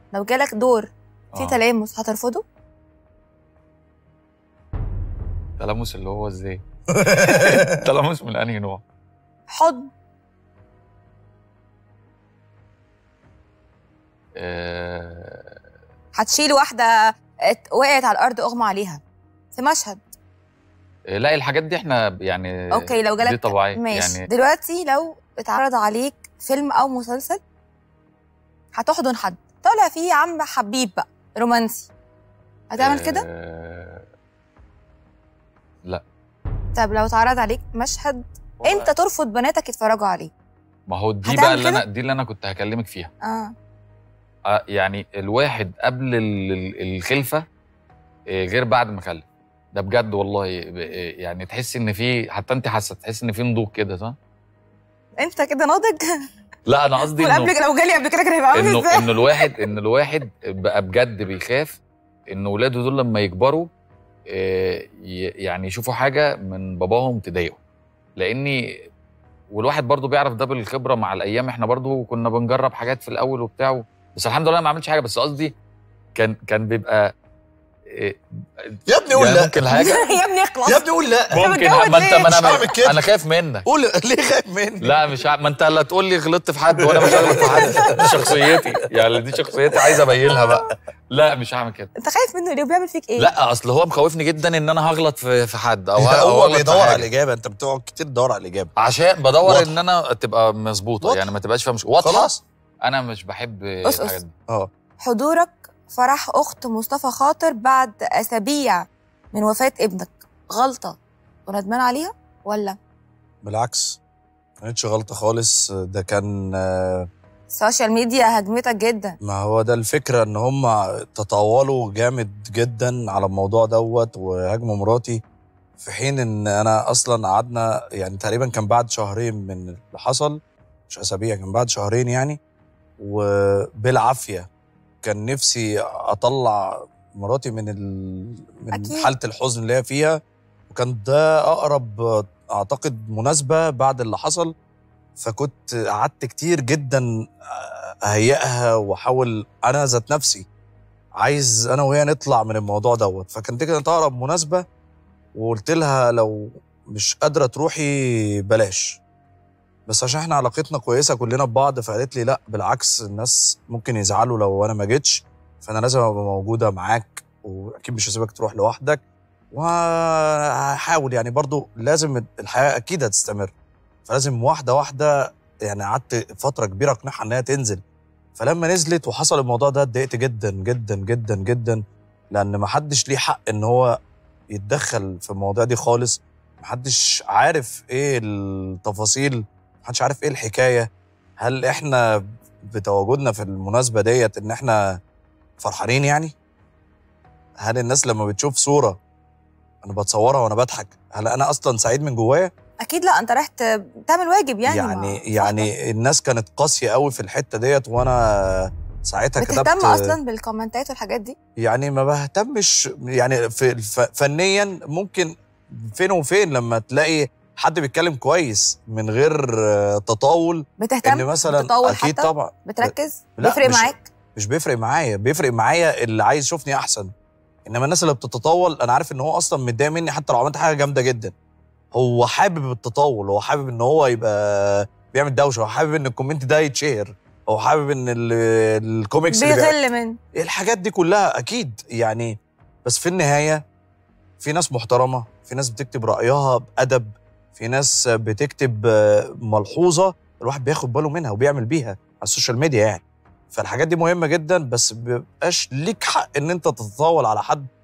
لو جالك دور في آه. تلامس هترفضه تلامس اللي هو ازاي تلامس من انهي نوع حضن آه، هتشيل واحده ات- وقعت على الارض اغمى عليها في مشهد لا الحاجات دي احنا يعني اوكي لو دي جالك طبيعيه ماشي يعني دلوقتي لو اتعرض عليك فيلم او مسلسل هتحضن حد طالع فيه عم حبيب بقى رومانسي هتعمل كده آه، طب لو اتعرض عليك مشهد انت ترفض بناتك يتفرجوا عليه ما هو دي هتعمل بقى اللي كده؟ انا دي اللي انا كنت هكلمك فيها اه آه، يعني الواحد قبل ال- ال- الخلفه آه، غير بعد ما خلف ده بجد والله آه، يعني تحس ان في حتى انت حاسه تحس ان في نضوج كده صح؟ انت كده ناضج لا انا قصدي وقبل انه لو جالي قبل كده كان هيبقى عامل انه ازاي انه الواحد ان الواحد بقى بجد بيخاف ان ولاده دول لما يكبروا آه، ي- يعني يشوفوا حاجه من باباهم تضايقه لاني والواحد برضو بيعرف ده بالخبره مع الايام احنا برضو كنا بنجرب حاجات في الاول وبتاع بس الحمد لله ما عملتش حاجه بس قصدي كان كان بيبقى آه، يا ابني قول يعني لا ممكن حاجه يا ابني اخلص يا ابني قول لا ممكن متجوز ما انت ليه؟ ما مش انا هعمل كده. انا خايف منك قول ليه خايف مني لا مش ع... ما انت لا تقول لي غلطت في حد وانا مش هغلط في حد دي شخصيتي يعني دي شخصيتي عايز ابينها بقى لا مش هعمل كده انت خايف منه ليه وبيعمل فيك ايه لا اصل هو مخوفني جدا ان انا هغلط في في حد او ه- أو هو هغلط في بيدور على حاجة. الاجابه انت بتقعد كتير تدور على الاجابه عشان بدور واضحة. ان انا تبقى مظبوطه واضحة. يعني ما تبقاش فيها مش واضحه خلاص انا مش بحب أس- الحاجات أس. دي اه حضورك فرح اخت مصطفى خاطر بعد اسابيع من وفاه ابنك غلطه وندمان عليها ولا بالعكس ما كانتش غلطه خالص ده كان آه، السوشيال ميديا هجمتك جدا ما هو ده الفكره ان هم تطاولوا جامد جدا على الموضوع دوت وهاجموا مراتي في حين ان انا اصلا قعدنا يعني تقريبا كان بعد شهرين من اللي حصل مش اسابيع كان بعد شهرين يعني وبالعافيه كان نفسي اطلع مراتي من ال... من أكيد. حاله الحزن اللي هي فيها وكان ده اقرب اعتقد مناسبه بعد اللي حصل فكنت قعدت كتير جدا اهيئها واحاول انا ذات نفسي عايز انا وهي نطلع من الموضوع دوت فكانت دي كانت اقرب مناسبه وقلت لها لو مش قادره تروحي بلاش بس عشان احنا علاقتنا كويسه كلنا ببعض فقالت لي لا بالعكس الناس ممكن يزعلوا لو انا ما جيتش فانا لازم ابقى موجوده معاك واكيد مش هسيبك تروح لوحدك وهحاول يعني برضو لازم الحياه اكيد هتستمر فلازم واحده واحده يعني قعدت فتره كبيره اقنعها ان هي تنزل فلما نزلت وحصل الموضوع ده اتضايقت جدا جدا جدا جدا لان ما حدش ليه حق ان هو يتدخل في المواضيع دي خالص ما حدش عارف ايه التفاصيل ما حدش عارف ايه الحكايه هل احنا بتواجدنا في المناسبه ديت ان احنا فرحانين يعني هل الناس لما بتشوف صوره انا بتصورها وانا بضحك هل انا اصلا سعيد من جوايا اكيد لا انت رايح ت- تعمل واجب يعني يعني مع يعني, يعني الناس كانت قاسيه قوي في الحته ديت وانا ساعتها صاحبك. كتبت بتهتم اصلا بالكومنتات والحاجات دي يعني ما بهتمش يعني في الف... فنيا ممكن فين وفين لما تلاقي حد بيتكلم كويس من غير آه، تطاول بتهتم ان مثلا بتطول اكيد حتى طبعا بتركز لا، بيفرق مش- معاك مش بيفرق معايا بيفرق معايا اللي عايز يشوفني احسن انما الناس اللي بتتطاول انا عارف ان هو اصلا متضايق مني حتى لو عملت حاجه جامده جدا هو حابب التطاول هو حابب ان هو يبقى بيعمل دوشه هو حابب ان الكومنت ده يتشهر هو حابب ان ال- الكوميكس اللي بيع- بيغل من الحاجات دي كلها اكيد يعني بس في النهايه في ناس محترمه في ناس بتكتب رايها بادب في ناس بتكتب آه، ملحوظه الواحد بياخد باله منها وبيعمل بيها على السوشيال ميديا يعني فالحاجات دي مهمه جدا بس بيبقاش ليك حق ان انت تتطاول على حد